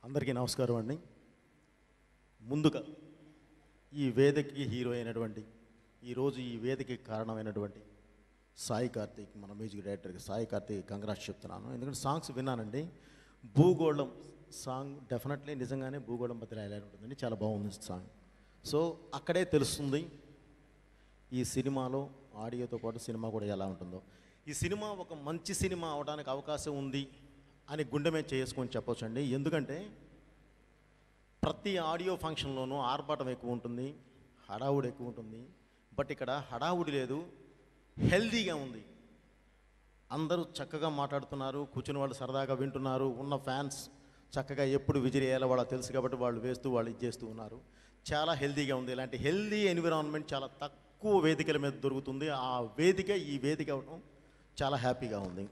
అందరికీ నమస్కారం అండి ముందుగా ఈ వేదికకి హీరో అయినటువంటి ఈరోజు ఈ వేదికకి కారణమైనటువంటి సాయి కార్తీక్ మన మ్యూజిక్ డైరెక్టర్కి సాయి కార్తీక్ కంగ్రాట్స్ చెప్తున్నాను ఎందుకంటే సాంగ్స్ విన్నానండి భూగోళం సాంగ్ డెఫినెట్లీ నిజంగానే భూగోళం బద్దలు రాయాలని ఉంటుందండి చాలా బాగుంది సాంగ్ సో అక్కడే తెలుస్తుంది ఈ సినిమాలో ఆడియోతో పాటు సినిమా కూడా ఎలా ఉంటుందో ఈ సినిమా ఒక మంచి సినిమా అవడానికి అవకాశం ఉంది అని గుండె మీద చేసుకొని చెప్పొచ్చు అండి ఎందుకంటే ప్రతి ఆడియో ఫంక్షన్లోనూ ఆర్భాటం ఎక్కువ ఉంటుంది హడావుడి ఎక్కువ ఉంటుంది బట్ ఇక్కడ హడావుడి లేదు హెల్దీగా ఉంది అందరూ చక్కగా మాట్లాడుతున్నారు కూర్చుని వాళ్ళు సరదాగా వింటున్నారు ఉన్న ఫ్యాన్స్ చక్కగా ఎప్పుడు విజిరేయాలో వాళ్ళకి తెలుసు కాబట్టి వాళ్ళు వేస్తూ వాళ్ళు ఇది చేస్తూ ఉన్నారు చాలా హెల్దీగా ఉంది ఇలాంటి హెల్దీ ఎన్విరాన్మెంట్ చాలా తక్కువ వేదికల మీద దొరుకుతుంది ఆ వేదిక ఈ వేదిక అవడం చాలా హ్యాపీగా ఉంది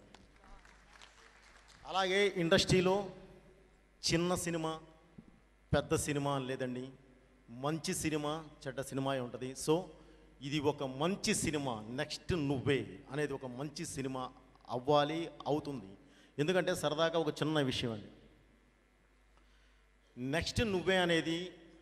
అలాగే ఇండస్ట్రీలో చిన్న సినిమా పెద్ద సినిమా అని లేదండి మంచి సినిమా చెడ్డ సినిమా ఉంటుంది సో ఇది ఒక మంచి సినిమా నెక్స్ట్ నువ్వే అనేది ఒక మంచి సినిమా అవ్వాలి అవుతుంది ఎందుకంటే సరదాగా ఒక చిన్న విషయం అండి నెక్స్ట్ నువ్వే అనేది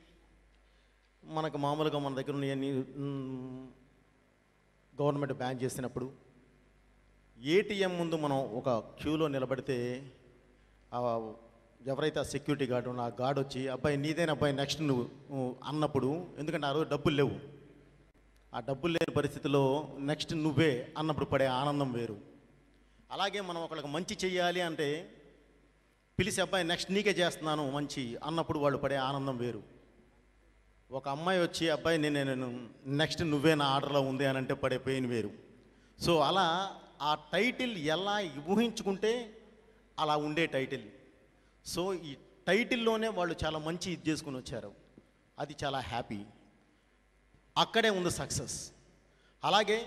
మనకు మామూలుగా మన దగ్గర ఉన్న గవర్నమెంట్ బ్యాన్ చేసినప్పుడు ఏటీఎం ముందు మనం ఒక క్యూలో నిలబడితే ఆ ఎవరైతే ఆ సెక్యూరిటీ గార్డు ఉన్న ఆ గార్డ్ వచ్చి అబ్బాయి నీదేనా అబ్బాయి నెక్స్ట్ నువ్వు నువ్వు అన్నప్పుడు ఎందుకంటే ఆ రోజు డబ్బులు లేవు ఆ డబ్బులు లేని పరిస్థితిలో నెక్స్ట్ నువ్వే అన్నప్పుడు పడే ఆనందం వేరు అలాగే మనం ఒకళ్ళకి మంచి చెయ్యాలి అంటే పిలిచి అబ్బాయి నెక్స్ట్ నీకే చేస్తున్నాను మంచి అన్నప్పుడు వాళ్ళు పడే ఆనందం వేరు ఒక అమ్మాయి వచ్చి అబ్బాయి నేను నేను నెక్స్ట్ నువ్వే నా ఆర్డర్లో ఉంది అని అంటే పడే పెయిన్ వేరు సో అలా ఆ టైటిల్ ఎలా ఊహించుకుంటే అలా ఉండే టైటిల్ సో ఈ టైటిల్లోనే వాళ్ళు చాలా మంచి ఇది చేసుకుని వచ్చారు అది చాలా హ్యాపీ అక్కడే ఉంది సక్సెస్ అలాగే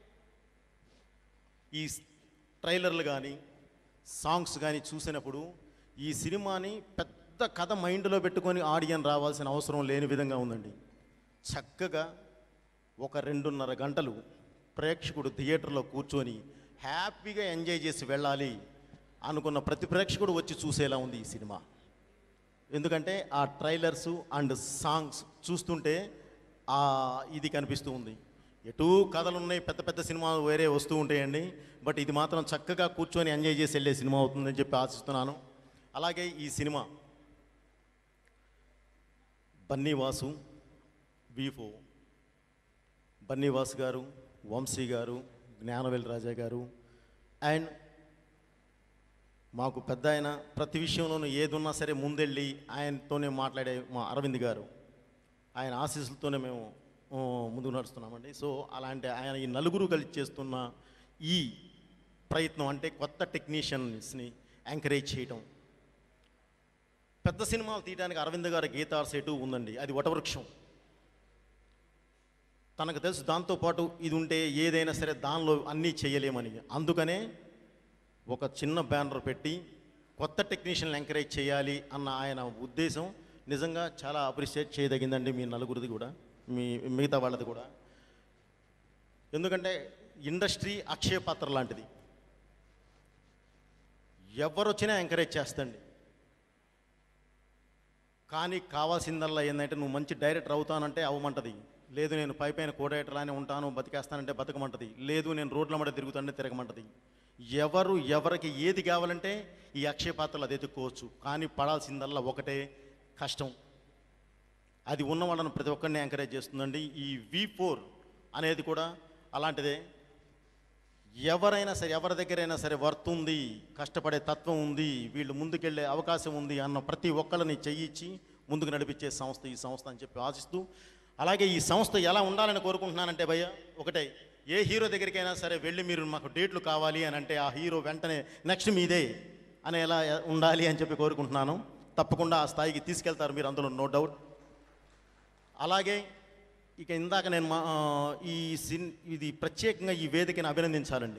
ఈ ట్రైలర్లు కానీ సాంగ్స్ కానీ చూసినప్పుడు ఈ సినిమాని పెద్ద కథ మైండ్లో పెట్టుకొని ఆడియన్ రావాల్సిన అవసరం లేని విధంగా ఉందండి చక్కగా ఒక రెండున్నర గంటలు ప్రేక్షకుడు థియేటర్లో కూర్చొని హ్యాపీగా ఎంజాయ్ చేసి వెళ్ళాలి అనుకున్న ప్రతి ప్రేక్షకుడు వచ్చి చూసేలా ఉంది ఈ సినిమా ఎందుకంటే ఆ ట్రైలర్స్ అండ్ సాంగ్స్ చూస్తుంటే ఆ ఇది కనిపిస్తూ ఉంది ఎటు కథలు ఉన్నాయి పెద్ద పెద్ద సినిమాలు వేరే వస్తూ ఉంటాయండి బట్ ఇది మాత్రం చక్కగా కూర్చొని ఎంజాయ్ చేసి వెళ్ళే సినిమా అవుతుందని చెప్పి ఆశిస్తున్నాను అలాగే ఈ సినిమా బన్నీవాసు బీఫో బన్నీవాసు గారు వంశీ గారు జ్ఞానవేల్ రాజా గారు అండ్ మాకు పెద్ద ఆయన ప్రతి విషయంలోనూ ఏదున్నా సరే ముందెళ్ళి ఆయనతోనే మాట్లాడే మా అరవింద్ గారు ఆయన ఆశీస్సులతోనే మేము ఆ, ముందుకు నడుస్తున్నామండి సో అలాంటి ఆయన ఈ నలుగురు కలిసి చేస్తున్న ఈ ప్రయత్నం అంటే కొత్త టెక్నీషియన్స్ని ఎంకరేజ్ చేయటం పెద్ద సినిమాలు తీయడానికి అరవింద్ గారి గీతార్ సెటు ఉందండి అది వటవృక్షం తనకు తెలుసు దాంతోపాటు ఇది ఉంటే ఏదైనా సరే దానిలో అన్నీ చేయలేమని అందుకనే ఒక చిన్న బ్యానర్ పెట్టి కొత్త టెక్నీషియన్లు ఎంకరేజ్ చేయాలి అన్న ఆయన ఉద్దేశం నిజంగా చాలా అప్రిషియేట్ చేయదగిందండి మీ నలుగురిది కూడా మీ మిగతా వాళ్ళది కూడా ఎందుకంటే ఇండస్ట్రీ అక్షయ పాత్ర లాంటిది ఎవరు వచ్చినా ఎంకరేజ్ చేస్తండి కానీ కావాల్సిందల్లా ఏంటంటే నువ్వు మంచి డైరెక్టర్ అవుతానంటే అవ్వమంటది లేదు నేను పై పైన కో డైరెక్టర్లానే ఉంటాను బతికేస్తానంటే బతకమంటది లేదు నేను రోడ్ల మడ తిరుగుతానంటే తిరగమంటది ఎవరు ఎవరికి ఏది కావాలంటే ఈ అక్షయ పాత్రలు అది ఎత్తుక్కోవచ్చు కానీ పడాల్సిందల్లా ఒకటే కష్టం అది ఉన్న వాళ్ళని ప్రతి ఒక్కరిని ఎంకరేజ్ చేస్తుందండి ఈ వి ఫోర్ అనేది కూడా అలాంటిదే ఎవరైనా సరే ఎవరి దగ్గరైనా సరే వర్త్ ఉంది కష్టపడే తత్వం ఉంది వీళ్ళు ముందుకెళ్ళే అవకాశం ఉంది అన్న ప్రతి ఒక్కరిని చెయ్యిచ్చి ముందుకు నడిపించే సంస్థ ఈ సంస్థ అని చెప్పి ఆశిస్తూ అలాగే ఈ సంస్థ ఎలా ఉండాలని కోరుకుంటున్నానంటే భయ్య ఒకటే ఏ హీరో దగ్గరికైనా సరే వెళ్ళి మీరు మాకు డేట్లు కావాలి అని అంటే ఆ హీరో వెంటనే నెక్స్ట్ మీదే అనేలా ఉండాలి అని చెప్పి కోరుకుంటున్నాను తప్పకుండా ఆ స్థాయికి తీసుకెళ్తారు మీరు అందులో నో డౌట్ అలాగే ఇక ఇందాక నేను మా ఆ, ఈ సిన్ ఇది ప్రత్యేకంగా ఈ వేదికని అభినందించాలండి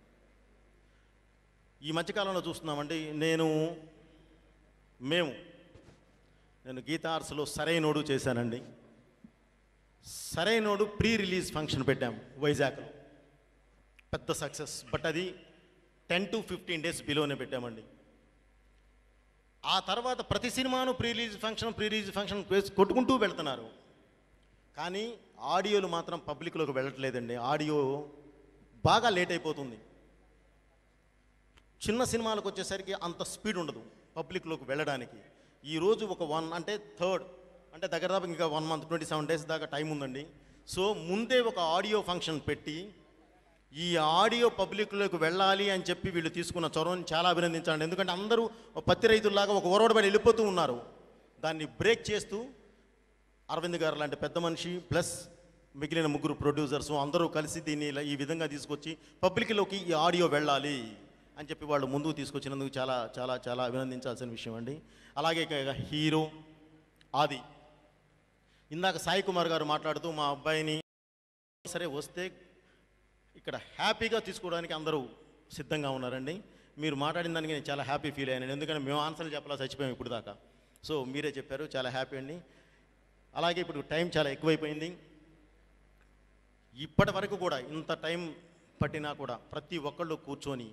ఈ మధ్యకాలంలో చూస్తున్నామండి నేను మేము నేను గీతా ఆర్ట్స్లో సరైనోడు చేశానండి సరైనోడు ప్రీ రిలీజ్ ఫంక్షన్ పెట్టాం వైజాగ్లో పెద్ద సక్సెస్ బట్ అది టెన్ టు ఫిఫ్టీన్ డేస్ బిలోనే పెట్టామండి ఆ తర్వాత ప్రతి సినిమాను pre release function pre release function వేసి కొట్టుకుంటూ వెళ్తున్నారు కానీ ఆడియోలు మాత్రం పబ్లిక్లోకి వెళ్ళట్లేదండి ఆడియో బాగా లేట్ అయిపోతుంది చిన్న సినిమాలకు వచ్చేసరికి అంత స్పీడ్ ఉండదు పబ్లిక్లోకి వెళ్ళడానికి ఈరోజు ఒక వన్ అంటే థర్డ్ అంటే దగ్గర దాకా ఇంకా one month twenty seven days దాకా టైం ఉందండి సో ముందే ఒక ఆడియో ఫంక్షన్ పెట్టి ఈ ఆడియో పబ్లిక్లోకి వెళ్ళాలి అని చెప్పి వీళ్ళు తీసుకున్న చొరవని చాలా అభినందించాలండి ఎందుకంటే అందరూ ఒక పత్తి రైతుల్లాగా ఒక ఒరవడబడి వెళ్ళిపోతూ ఉన్నారు దాన్ని బ్రేక్ చేస్తూ అరవింద్ గారు లాంటి పెద్ద మనిషి ప్లస్ మిగిలిన ముగ్గురు ప్రొడ్యూసర్స్ అందరూ కలిసి దీన్ని ఇలా ఈ విధంగా తీసుకొచ్చి పబ్లిక్లోకి ఈ ఆడియో వెళ్ళాలి అని చెప్పి వాళ్ళు ముందుకు తీసుకొచ్చినందుకు చాలా చాలా చాలా అభినందించాల్సిన విషయం అండి అలాగే ఇక హీరో ఆది ఇందాక సాయి కుమార్ గారు మాట్లాడుతూ మా అబ్బాయిని సరే వస్తే ఇక్కడ హ్యాపీగా తీసుకోవడానికి అందరూ సిద్ధంగా ఉన్నారండి మీరు మాట్లాడిన దానికి నేను చాలా హ్యాపీ ఫీల్ అయ్యాను ఎందుకంటే మేము ఆన్సర్లు చెప్పాలా చచ్చిపోయాం ఇప్పుడు దాకా సో మీరే చెప్పారు చాలా హ్యాపీ అండి అలాగే ఇప్పుడు టైం చాలా ఎక్కువైపోయింది ఇప్పటి వరకు కూడా ఇంత టైం పట్టినా కూడా ప్రతి ఒక్కళ్ళు కూర్చొని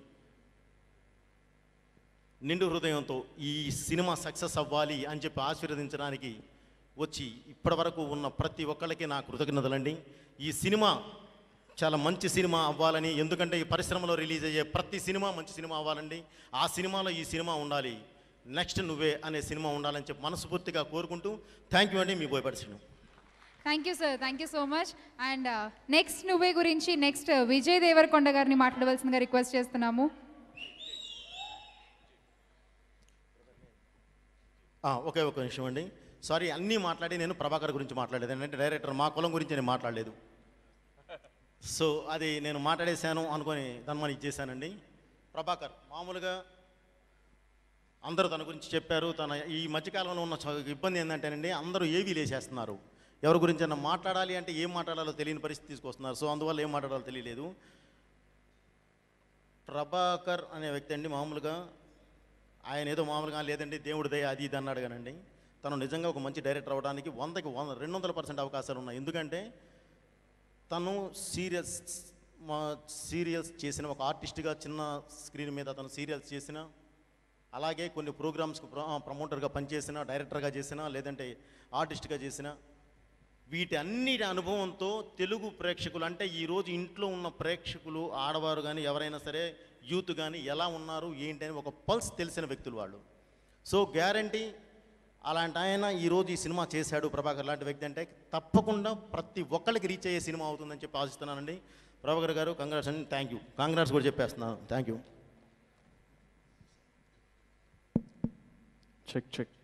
నిండు హృదయంతో ఈ సినిమా సక్సెస్ అవ్వాలి అని చెప్పి ఆశీర్వదించడానికి వచ్చి ఇప్పటి వరకు ఉన్న ప్రతి ఒక్కళ్ళకి నా కృతజ్ఞతలండి ఈ సినిమా చాలా మంచి సినిమా అవ్వాలని ఎందుకంటే ఈ పరిశ్రమలో రిలీజ్ అయ్యే ప్రతి సినిమా మంచి సినిమా అవ్వాలండి ఆ సినిమాలో ఈ సినిమా ఉండాలి నెక్స్ట్ నువ్వే అనే సినిమా ఉండాలని చెప్పి మనస్ఫూర్తిగా కోరుకుంటూ థ్యాంక్ యూ అండి మీ Boyapati Srinu thank you sir thank you so much and next నువ్వే గురించి నెక్స్ట్ విజయ్ దేవరకొండ గారిని మాట్లాడవలసిందిగా రిక్వెస్ట్ చేస్తున్నాము ఆ, ఒకే ఒక నిమిషం అండి సారీ అన్నీ మాట్లాడి నేను ప్రభాకర్ గురించి మాట్లాడలేదు అంటే డైరెక్టర్ మా కులం గురించి నేను మాట్లాడలేదు సో అది నేను మాట్లాడేశాను అనుకొని దాన్ని ఇచ్చేసానండి ప్రభాకర్ మామూలుగా అందరూ తన గురించి చెప్పారు తన ఈ మధ్యకాలంలో ఉన్న చ- ఇబ్బంది ఏంటంటేనండి అందరూ ఏవీ లేచేస్తున్నారు ఎవరి గురించి అన్న మాట్లాడాలి అంటే ఏం మాట్లాడాలో తెలియని పరిస్థితి తీసుకొస్తున్నారు సో అందువల్ల ఏం మాట్లాడాలో తెలియలేదు ప్రభాకర్ అనే వ్యక్తి అండి మామూలుగా ఆయన ఏదో మామూలుగా లేదండి దేవుడి దయ అది ఇది అన్నాడు కానండి తను నిజంగా ఒక మంచి డైరెక్టర్ అవ్వడానికి వందకి వంద రెండు వందల పర్సెంట్ అవకాశాలు ఉన్నాయి ఎందుకంటే తను సీరియల్స్ మా సీరియల్స్ చేసిన ఒక ఆర్టిస్ట్గా చిన్న స్క్రీన్ మీద తను సీరియల్స్ చేసిన అలాగే కొన్ని ప్రోగ్రామ్స్కి ప్రమోటర్గా పనిచేసిన డైరెక్టర్గా చేసిన లేదంటే ఆర్టిస్ట్గా చేసిన వీటి అన్నిటి అనుభవంతో తెలుగు ప్రేక్షకులు అంటే ఈరోజు ఇంట్లో ఉన్న ప్రేక్షకులు ఆడవారు కానీ ఎవరైనా సరే యూత్ కానీ ఎలా ఉన్నారు ఏంటి అని ఒక పల్స్ తెలిసిన వ్యక్తులు వాళ్ళు సో గ్యారంటీ అలాంటి ఆయన ఈరోజు ఈ సినిమా చేశాడు ప్రభాకర్ లాంటి వ్యక్తి అంటే తప్పకుండా ప్రతి ఒక్కరికి రీచ్ అయ్యే సినిమా అవుతుందని చెప్పి ఆశిస్తున్నానండి ప్రభాకర్ గారు కంగ్రాట్స్ అండి థ్యాంక్ యూ కాంగ్రాట్స్ కూడా చెప్పేస్తున్నాను థ్యాంక్ యూ చెక్ చెక్